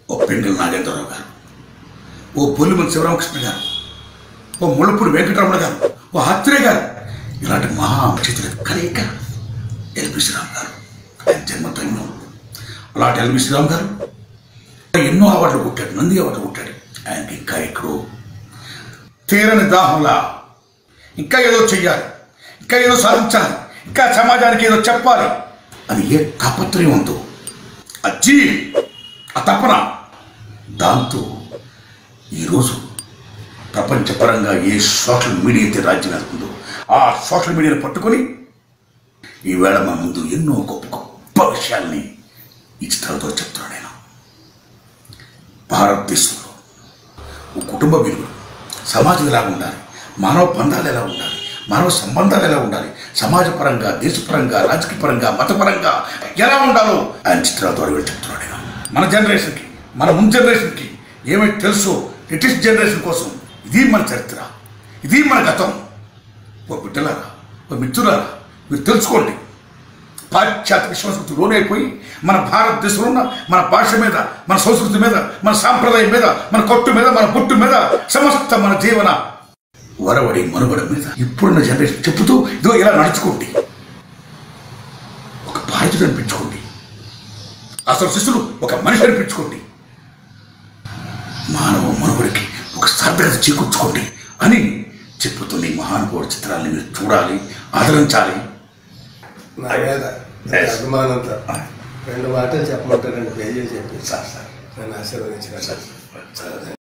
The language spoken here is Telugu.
ఓ పెంగళ నాగేంద్రరావు గారు ఓ బొల్లిమన్ శివరామకృష్ణ గారు ఓ ముళ్ళపూడి వెంకటరమణ గారు ఓ హత్రే గారు ఇలాంటి మహాచితుల కలయిక ఎల్బి శ్రీరామ్ గారు ఆయన జన్మధన్యం అలాంటి ఎల్బి శ్రీరామ్ గారు ఎన్నో అవార్డులు కొట్టాడు నంది అవార్డు కొట్టాడు ఆయనకి ఇంకా ఎక్కడో తీరని దాహంలా ఇంకా ఏదో చెయ్యాలి ఇంకా ఏదో సాధించాలి ఇంకా సమాజానికి ఏదో చెప్పాలి అని ఏ తాపత్రయం ఉందో అజ్జీ ఆ తపన దాంతో ఈరోజు ప్రపంచపరంగా ఏ సోషల్ మీడియా అయితే రాజ్యం వెళ్తుందో ఆ సోషల్ మీడియాను పట్టుకొని ఈవేళ మన ముందు ఎన్నో గొప్ప గొప్ప విషయాల్ని ఈ చిత్రాలతో చెప్తున్నాను నేను భారతదేశంలో ఓ కుటుంబ విలువలు సమాజం ఎలా ఉండాలి మానవ బంధాలు ఎలా ఉండాలి మానవ సంబంధాలు ఎలా ఉండాలి సమాజపరంగా దేశపరంగా రాజకీయపరంగా మతపరంగా ఎలా ఉండాలో ఆయన చిత్రాల ద్వారా వీళ్ళు చెప్తున్నాడు నేను మన జనరేషన్కి మన ముందు జనరేషన్కి ఏమైతే తెలుసో లేటెస్ట్ జనరేషన్ కోసం ఇది మన చరిత్ర ఇది మన గతం ఓ బిడ్డలారా ఓ మిత్రులారా మీరు తెలుసుకోండి పాశ్చాత్య విశ్వాసకు లోనైపోయి మన భారతదేశంలో ఉన్న మన భాష మీద మన సంస్కృతి మీద మన సాంప్రదాయం మీద మన కొట్టు మీద మన పుట్టు మీద సమస్త మన జీవన వరవడి మనుగడ మీద ఇప్పుడున్న జనరేషన్ చెప్పుతూ ఇదో ఇలా నడుచుకోండి ఒక భారతుడు అనిపించుకోండి అసలు శిష్యులు ఒక మనిషి అనిపించుకోండి మానవ మనుగడికి ఒక సార్థకత చేకూర్చుకోండి అని చెప్పుతున్న ఈ మహానుభావుడి చిత్రాన్ని మీరు చూడాలి ఆదరించాలి నా మీద Yes. అభిమానంతో రెండు మాటలు చెప్పమంటారు రెండు పేజీలు చెప్పి సార్ సార్ నన్ను ఆశీర్వదించిన సార్